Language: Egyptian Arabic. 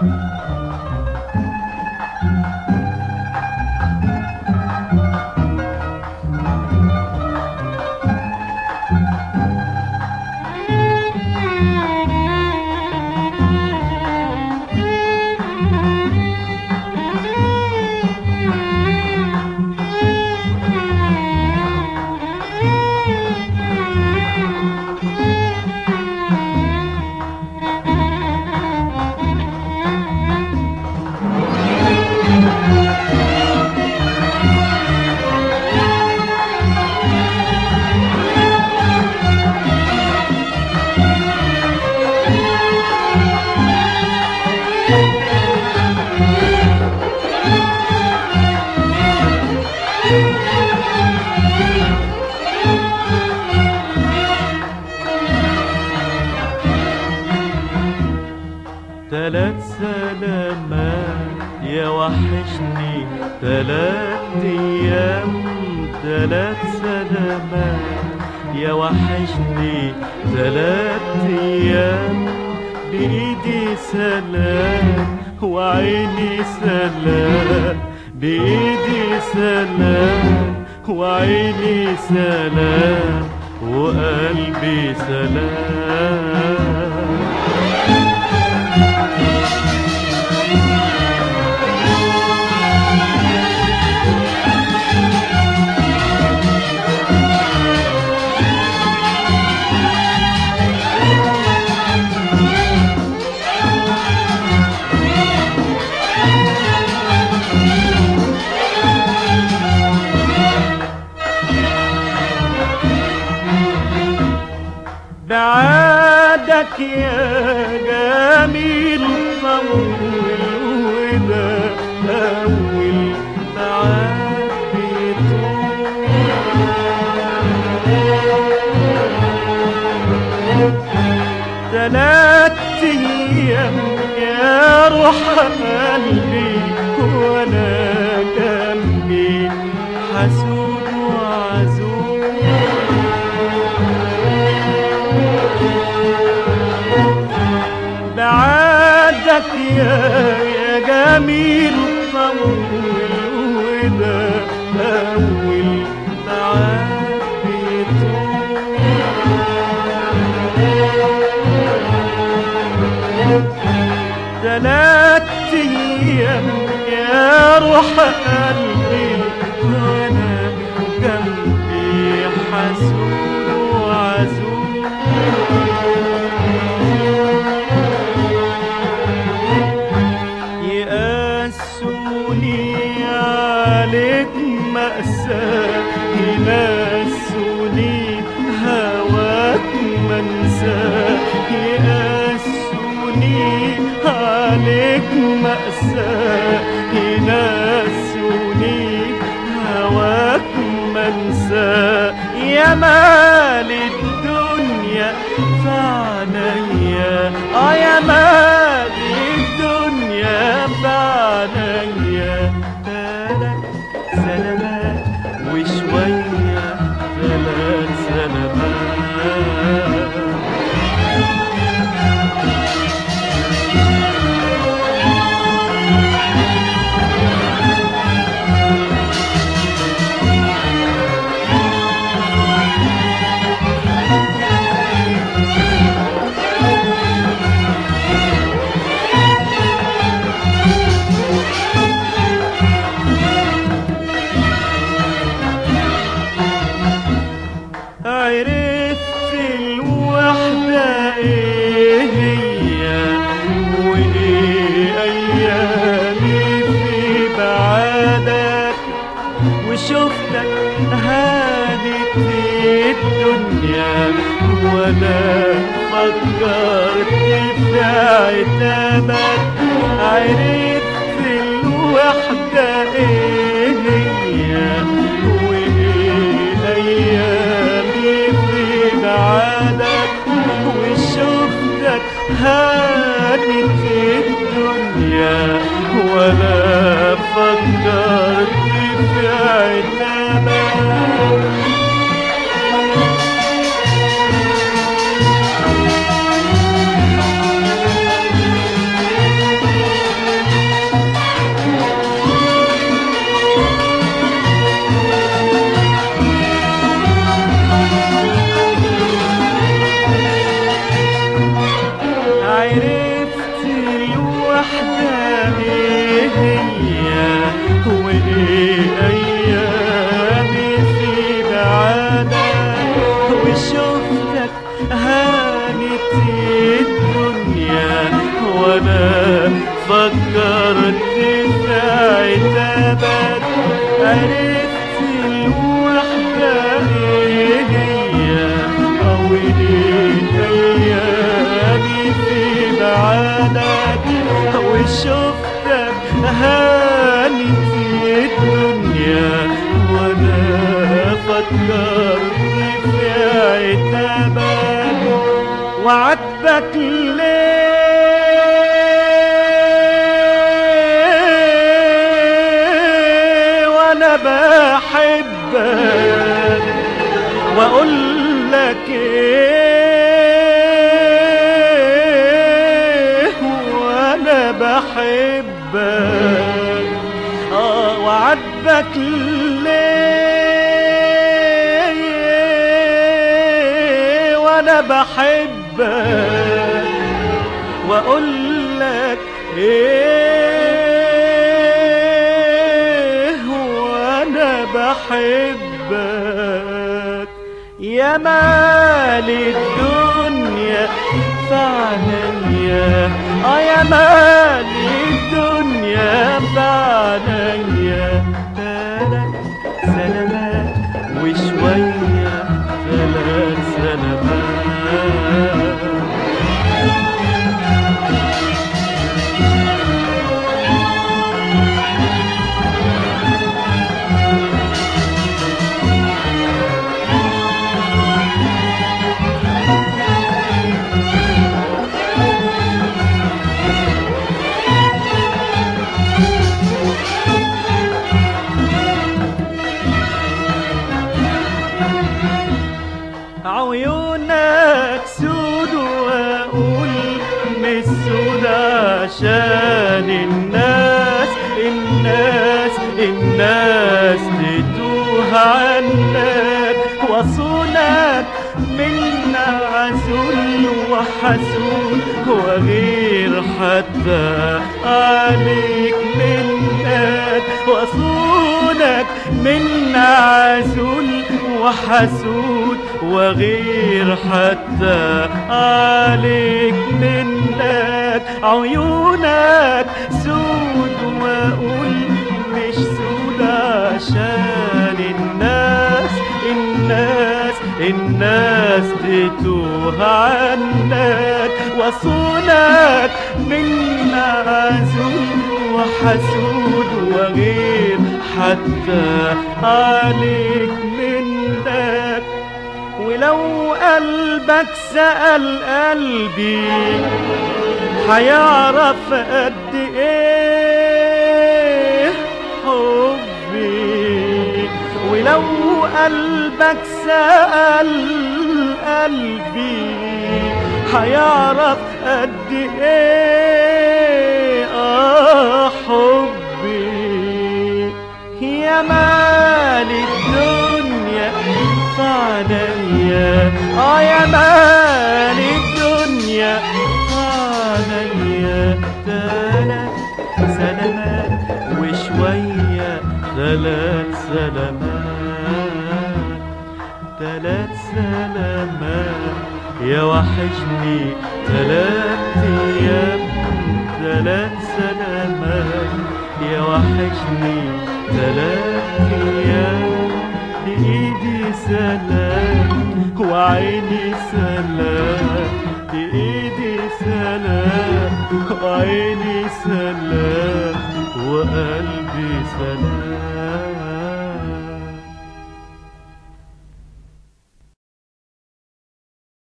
تلات سلامات يا وحشني تلات ايام تلات سلامات يا وحشني تلات ايام بايدي سلام وعيني سلام بايدي سلام وعيني سلام وقلبي سلام بعادك يا جميل طول وده أول بعاد بيطول تلات أيام يا روح قلبي وأنا جنبي حسود وعزوز بعدك يا يا جميل طول وده أول بعد بيطول تلات أيام يا روح قلبي وأنا جنبي حسود وعزوز يقاسوني عليك مأساة ينسوني هواك منساه يقاسوني عليك مأساة ينسوني هواك منساه يا مال الدنيا فعنيا اه يا مال الدنيا فعنيا ثلاث سلامات وشوية ثلاث سلامات عرفت الوحدة ايه هي وايه ايامي في بعادك وشفتك هانت الدنيا ولا فكرت في عتابك عرفت الوحدة ايه هي وايه ايامي في بعادك وشفتك هانت الدنيا ولا فكرت في عتابك عرفت الوحدة ايه هي طولت ايامي في بعادك وشفتك هاني في الدنيا وانا فكرت في عتابك وعاتبك ليه وانا بحبك واقول لك ايه وانا بحبك اه وعاتبك ليه وانا بحبك واقول لك ايه وانا بحبك يا مال الدنيا فعليا اه يا مال الدنيا فعليا ثلاث سلامات وشوية ثلاث سلامات عيونك سود واقول مش سود عشان الناس الناس الناس تتوه عنك وصولك من عسول وحسود وغير حتى عليك منك وصولك من عسول وحسود وغير حتى عليك منك عيونك سود واقول مش سود عشان الناس الناس الناس تتوه عنك وصولك من عزول وحسود وغير حتى عليك منك ولو قلبك سأل قلبي هيعرف قد ايه حبي ولو قلبك سأل قلبي هيعرف قد ايه اه حبي يا مال الدنيا فعليا اه يا مال الدنيا فعليا ثلاث سلامات وشوية ثلاث سلامات ثلاث سلامات يا وحشني ثلاث ايام ثلاث سلامات يا وحشني ثلاث ايام بايدي سلام وعيني سلام بايدي سلام وعيني سلام وقلبي سلام